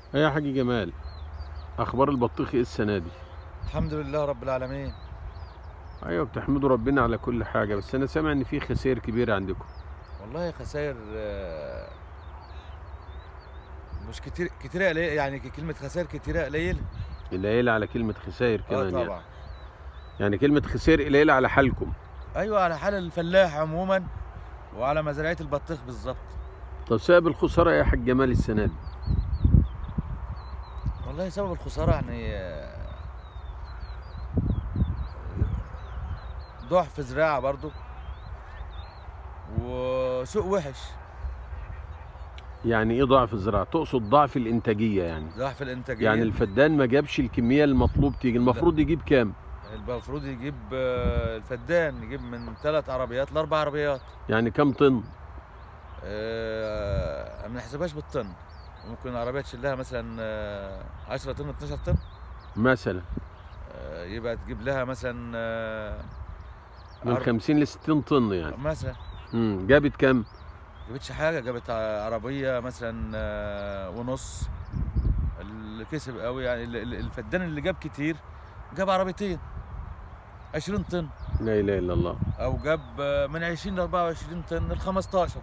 ايه يا حاج جمال اخبار البطيخ ايه السنه دي الحمد لله رب العالمين ايوه بتحمدوا ربنا على كل حاجه بس انا سامع ان في خسائر كبيره عندكم والله خسائر آه، مش كتير كتير قليل يعني كلمة خسائر كتيرة قليل قليله على كلمه خسائر اه كمان يعني طبعا يعني كلمه خسائر قليله على حالكم ايوه على حال الفلاح عموما وعلى مزارعية البطيخ بالظبط طب سبب الخساره إيه يا حاج جمال السنه دي والله سبب الخسارة يعني آه، ضعف زراعة برضو وسوق وحش يعني ايه ضعف الزراعه تقصد ضعف الانتاجيه يعني ضعف الانتاجية يعني الفدان ما جابش الكميه المطلوب تيجي المفروض يجيب كام المفروض يجيب آه، الفدان يجيب من ثلاث عربيات لاربع عربيات يعني كام طن آه، ما نحسبهاش بالطن ممكن العربية تشيلها مثلا آه، 10 طن 12 طن مثلا آه، يبقى تجيب لها مثلا آه، من عرب- 50 ل 60 طن يعني مثلا امم جابت كام جابتش حاجة جابت ع- عربية مثلا آه، ونص اللي كسب قوي يعني ال- ال- الفدان اللي جاب كتير جاب عربيتين 20 طن لا اله الا الله او جاب آه، من 20 ل 24 طن ل 15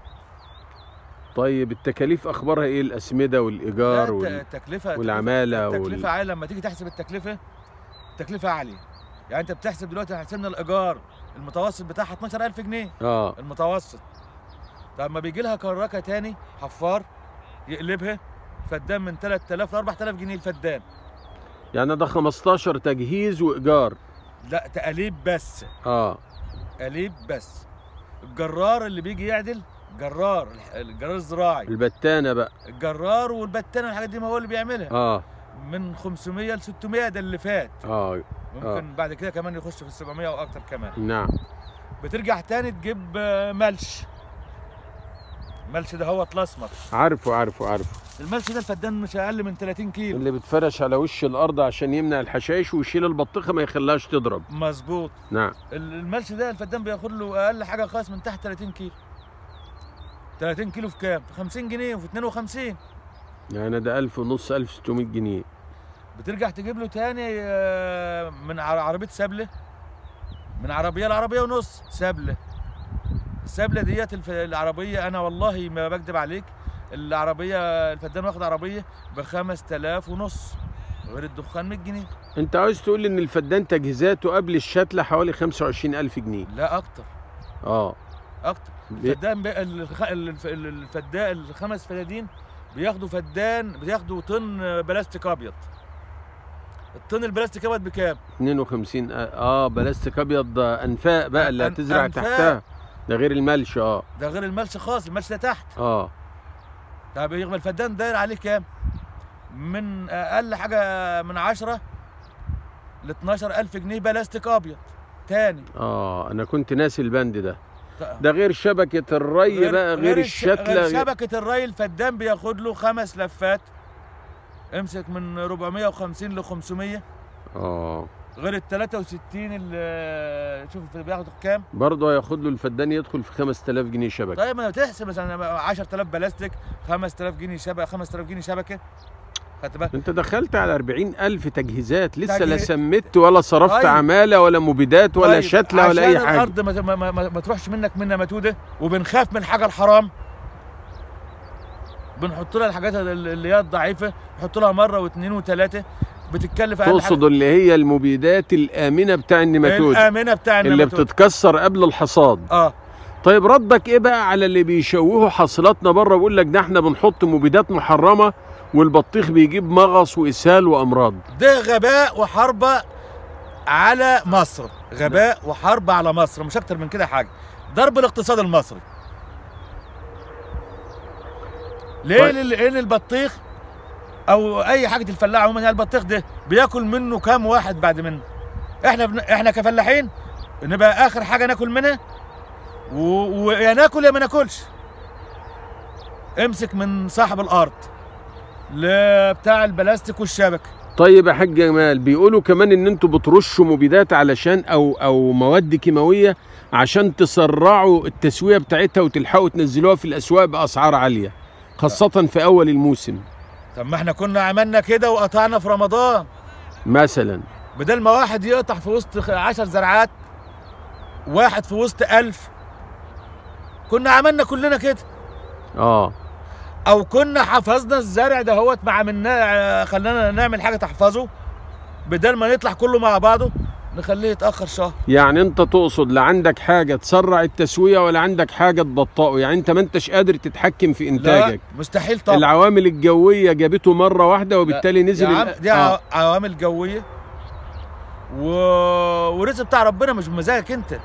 طيب التكاليف اخبارها ايه الاسمده والايجار لا، وال... الت- التكلفة والعمالة وال- التكلفة عالية لما تيجي تحسب التكلفة التكلفة عالية يعني انت بتحسب دلوقتي حسبنا الايجار المتوسط بتاعها 12000 جنيه اه المتوسط طب ما بيجي لها كراكه تاني حفار يقلبها فدان من 3000 ل 4000 جنيه الفدان يعني ده 15 تجهيز وايجار لا تقليب بس اه قليب بس الجرار اللي بيجي يعدل جرار الح- الجرار الزراعي البتانه بقى الجرار والبتانه والحاجات دي ما هو اللي بيعملها اه من 500 ل 600 ده اللي فات اه ممكن بعد كده كمان يخش في ال 700 او اكتر كمان نعم بترجع تاني تجيب آه، ملش الملش ده هو الاسمر عارفه عارفه عارفه الملش ده الفدان مش اقل من 30 كيلو اللي بتفرش على وش الارض عشان يمنع الحشائش ويشيل البطيخه ما يخليهاش تضرب مظبوط نعم ال- الملش ده الفدان بياخد له اقل حاجه خالص من تحت 30 كيلو 30 كيلو في كام؟ في 50 جنيه وفي 52 يعني ده 1000 ونص 1600 جنيه بترجع تجيب له تاني آه، من ع- عربيه سبله من عربيه لعربيه ونص سبله السبله ديت الف- العربيه انا والله ما بكذب عليك العربيه الفدان واخد عربيه ب 5000 ونص غير الدخان 100 جنيه انت عاوز تقول لي ان الفدان تجهيزاته قبل الشتله حوالي 25000 جنيه لا اكتر اه اكتر بي- الفدان بقى الخ... الف- الفدان الخمس فدادين بياخدوا فدان بياخدوا طن بلاستيك ابيض الطن البلاستيك ابيض بكام 52 اه بلاستيك ابيض ده انفاق بقى اللي أن- هتزرع أنفاق. تحتها ده غير الملش اه ده غير الملش خاص الملش ده تحت اه طب يبقى الفدان داير عليه كام من اقل حاجه من 10 ل 12000 جنيه بلاستيك ابيض تاني اه انا كنت ناسي البند ده ط- ده غير شبكه الري بقى غير, الش- الشتله غير غير شبكه الري الفدان بياخد له خمس لفات امسك من 450 ل 500 اه غير ال 63 اللي شوف بياخدوا كام برضه هياخد له الفدان يدخل في 5000 جنيه شبكه طيب ما تحسب مثلا 10000 بلاستيك 5000 جنيه شبكه 5000 جنيه شبكه خدت بالك انت دخلت على 40000 تجهيزات لسه لا تجهيز- سمت ولا صرفت طيب. عماله ولا مبيدات ولا طيب، شتله ولا اي عشان حاجه الارض ما, ما, ما, ما تروحش منك منها متوده وبنخاف من حاجه الحرام بنحط لها الحاجات اللي هي الضعيفه نحط لها مره واثنين وثلاثه بتتكلف اقل تقصد اللي هي المبيدات الامنه بتاع حاجه النيماتود الامنه بتاع اللي النباتود. بتتكسر قبل الحصاد اه طيب ردك ايه بقى على اللي بيشوهوا حاصلاتنا بره بيقول لك ده احنا بنحط مبيدات محرمه والبطيخ بيجيب مغص واسهال وامراض ده غباء وحرب على مصر غباء وحرب على مصر مش اكتر من كده حاجه ضرب الاقتصاد المصري ليه طيب. طيب. لان البطيخ او اي حاجه الفلاح عموما يعني البطيخ ده بياكل منه كام واحد بعد منه احنا بن... احنا كفلاحين نبقى اخر حاجه ناكل منها و... ويا ناكل يا ما ناكلش امسك من صاحب الارض لبتاع البلاستيك والشبكه طيب يا حاج جمال بيقولوا كمان ان انتوا بترشوا مبيدات علشان او او مواد كيماويه عشان تسرعوا التسويه بتاعتها وتلحقوا تنزلوها في الاسواق باسعار عاليه خاصه في اول الموسم طب ما احنا كنا عملنا كده وقطعنا في رمضان مثلا بدل ما واحد يقطع في وسط خ- عشر زرعات واحد في وسط ألف كنا عملنا كلنا كده اه او كنا حفظنا الزرع ده هوت ما عملنا خلينا نعمل حاجه تحفظه بدل ما يطلع كله مع بعضه نخليه يتاخر شهر يعني انت تقصد لا عندك حاجه تسرع التسويه ولا عندك حاجه تبطئه يعني انت ما انتش قادر تتحكم في لا انتاجك مستحيل طبعا العوامل الجويه جابته مره واحده وبالتالي نزل دي, عم... ال- دي آه. آه. عوامل جويه و... ورزق بتاع ربنا مش بمزاجك انت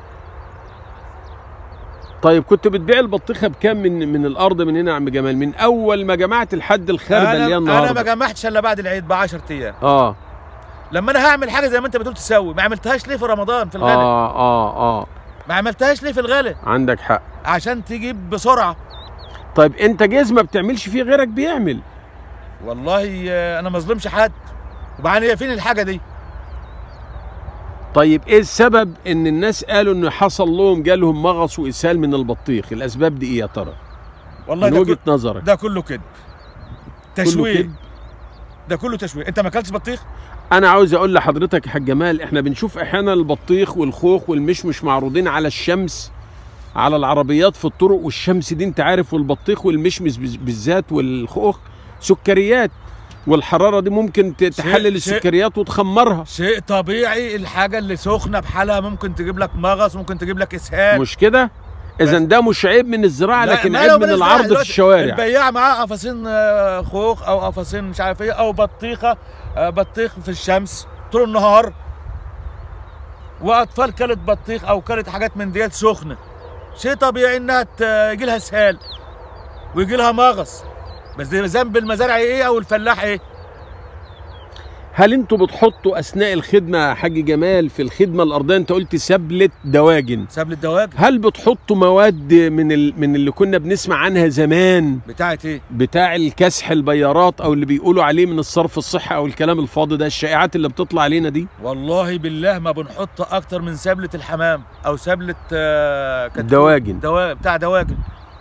طيب كنت بتبيع البطيخه بكام من من الارض من هنا يا عم جمال من اول ما جمعت الحد الخردة اللي هي انا انا ما النهارده جمعتش الا بعد العيد ب 10 ايام اه لما انا هعمل حاجه زي ما انت بتقول تسوي ما عملتهاش ليه في رمضان في الغلا اه اه اه ما عملتهاش ليه في الغلا عندك حق عشان تجيب بسرعه طيب انت جاز ما بتعملش فيه غيرك بيعمل والله آه، انا ما اظلمش حد وبعدين هي فين الحاجه دي طيب ايه السبب ان الناس قالوا ان حصل لهم جالهم مغص واسهال من البطيخ الاسباب دي ايه يا ترى والله من ده, وجهه كل... نظرك ده كله كده كله تشويه كده؟ ده كله تشويه انت ما اكلتش بطيخ انا عاوز اقول لحضرتك يا حاج جمال احنا بنشوف احيانا البطيخ والخوخ والمشمش معروضين على الشمس على العربيات في الطرق والشمس دي انت عارف والبطيخ والمشمش بز- بالذات والخوخ سكريات والحراره دي ممكن ت- تحلل شيء- السكريات وتخمرها شيء طبيعي الحاجه اللي سخنه بحالها ممكن تجيب لك مغص ممكن تجيب لك اسهال مش كده اذا ده مش عيب من الزراعه لا، لكن ما عيب لو من بلاش العرض زراعة في دلوقتي الشوارع البياع معاه قفصين آه، خوخ او قفصين مش عارف ايه او بطيخه آه، بطيخ في الشمس طول النهار واطفال كلت بطيخ او كلت حاجات من ديت سخنه شيء طبيعي انها يجي لها اسهال ويجي لها مغص بس ده ذنب المزارع ايه او الفلاح ايه هل انتوا بتحطوا اثناء الخدمه يا حاج جمال في الخدمه الارضيه انت قلت سبله دواجن ساب الدواجن هل بتحطوا مواد من ال... من اللي كنا بنسمع عنها زمان بتاعت ايه بتاع الكسح البيارات او اللي بيقولوا عليه من الصرف الصحي او الكلام الفاضي ده الشائعات اللي بتطلع علينا دي والله بالله ما بنحط اكتر من سبلة الحمام او سبلة آه، كتكوت. الدواجن. دوا... بتاع دواجن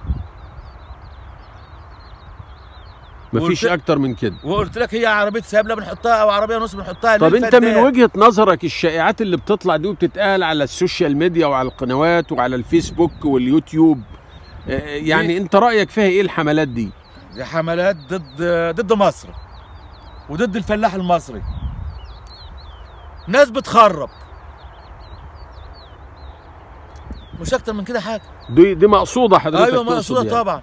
مفيش قلت- اكتر من كده وقلت لك هي عربيه سبله بنحطها او عربيه نص بنحطها طب انت للفدان. من وجهه نظرك الشائعات اللي بتطلع دي وبتتقال على السوشيال ميديا وعلى القنوات وعلى الفيسبوك واليوتيوب آه، يعني انت رايك فيها ايه الحملات دي دي حملات ضد ضد مصر وضد الفلاح المصري ناس بتخرب مش اكتر من كده حاجه دي دي مقصوده حضرتك ايوه تقصد مقصوده يعني. طبعا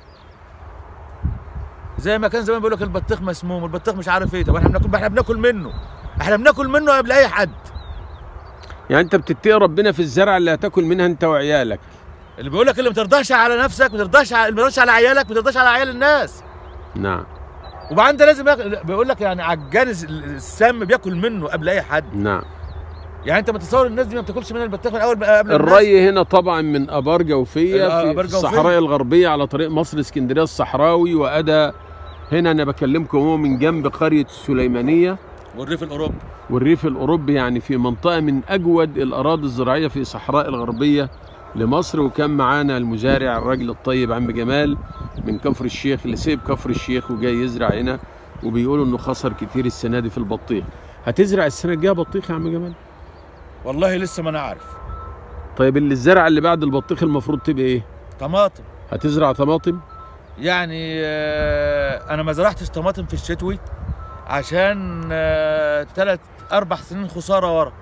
زي ما كان زمان بيقول لك البطيخ مسموم والبطيخ مش عارف ايه طب احنا بناكل احنا بناكل منه احنا بناكل منه قبل اي حد يعني انت بتتقي ربنا في الزرع اللي هتاكل منها انت وعيالك اللي بيقول لك اللي ما ترضاش على نفسك ما ترضاش على ما ترضاش على عيالك ما ترضاش على عيال الناس نعم وبعدين انت لازم ياكل بيقول لك يعني عجان الس- السم بياكل منه قبل اي حد نعم يعني انت متصور الناس دي ما بتاكلش من البطيخ من اول قبل الناس الري هنا طبعا من ابار جوفيه الآبار في جوفية. الصحراء الغربيه على طريق مصر اسكندريه الصحراوي وادى هنا انا بكلمكم هو من جنب قريه السليمانيه والريف الاوروبي والريف الاوروبي يعني في منطقه من اجود الاراضي الزراعيه في الصحراء الغربيه لمصر وكان معانا المزارع الراجل الطيب عم جمال من كفر الشيخ اللي سيب كفر الشيخ وجاي يزرع هنا وبيقولوا انه خسر كتير السنه دي في البطيخ هتزرع السنه الجايه بطيخ يا عم جمال والله لسه ما انا عارف طيب اللي الزرع اللي بعد البطيخ المفروض تبقى ايه طماطم هتزرع طماطم يعني آه، انا ما زرعتش طماطم في الشتوي عشان ثلاث اربع سنين خساره ورا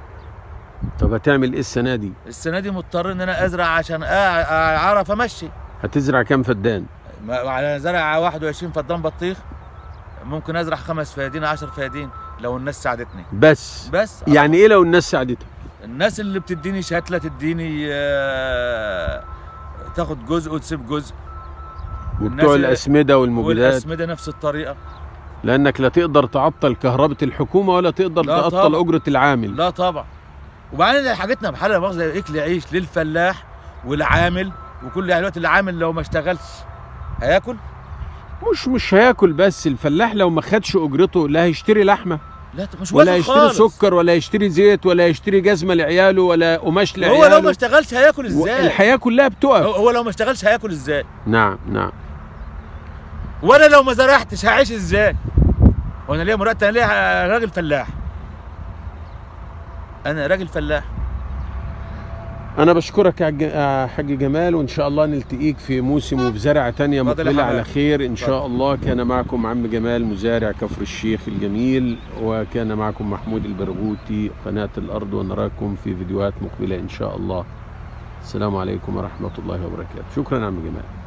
طب هتعمل ايه السنه دي السنه دي مضطر ان انا ازرع عشان أع- اعرف امشي هتزرع كام فدان ما- على زرع 21 فدان بطيخ ممكن ازرع خمس فيادين 10 فيادين لو الناس ساعدتني بس بس يعني ايه لو الناس ساعدتك الناس اللي بتديني شتله تديني آه، تاخد جزء وتسيب جزء والناس وبتوع اللي- الاسمده والمبيدات والاسمده نفس الطريقه لانك لا تقدر تعطل كهرباء الحكومه ولا تقدر لا تعطل طبعا. اجره العامل لا طبعا وبعدين حاجتنا بحالها مؤاخذه اكل عيش للفلاح والعامل وكل يعني دلوقتي العامل لو ما اشتغلش هياكل مش مش هياكل بس الفلاح لو ما خدش اجرته لا هيشتري لحمه لا طب مش ولا واكل يشتري خالص سكر ولا يشتري زيت ولا يشتري جزمه لعياله ولا قماش هو لو لعياله ما اشتغلش هياكل ازاي الحياه كلها هو بتقف هو لو ما اشتغلش هياكل ازاي نعم نعم وانا لو ما زرعتش هعيش ازاي وانا ليا مرتب انا ليا راجل فلاح انا راجل فلاح انا بشكرك يا عج- يا حاج جمال وان شاء الله نلتقيك في موسم وفي زرعه تانية اتفضل يا مقبله حبايبي. على خير ان شاء اتفضل. الله كان معكم عم جمال مزارع كفر الشيخ الجميل وكان معكم محمود البرغوثي قناه الارض ونراكم في فيديوهات مقبله ان شاء الله السلام عليكم ورحمه الله وبركاته شكرا يا عم جمال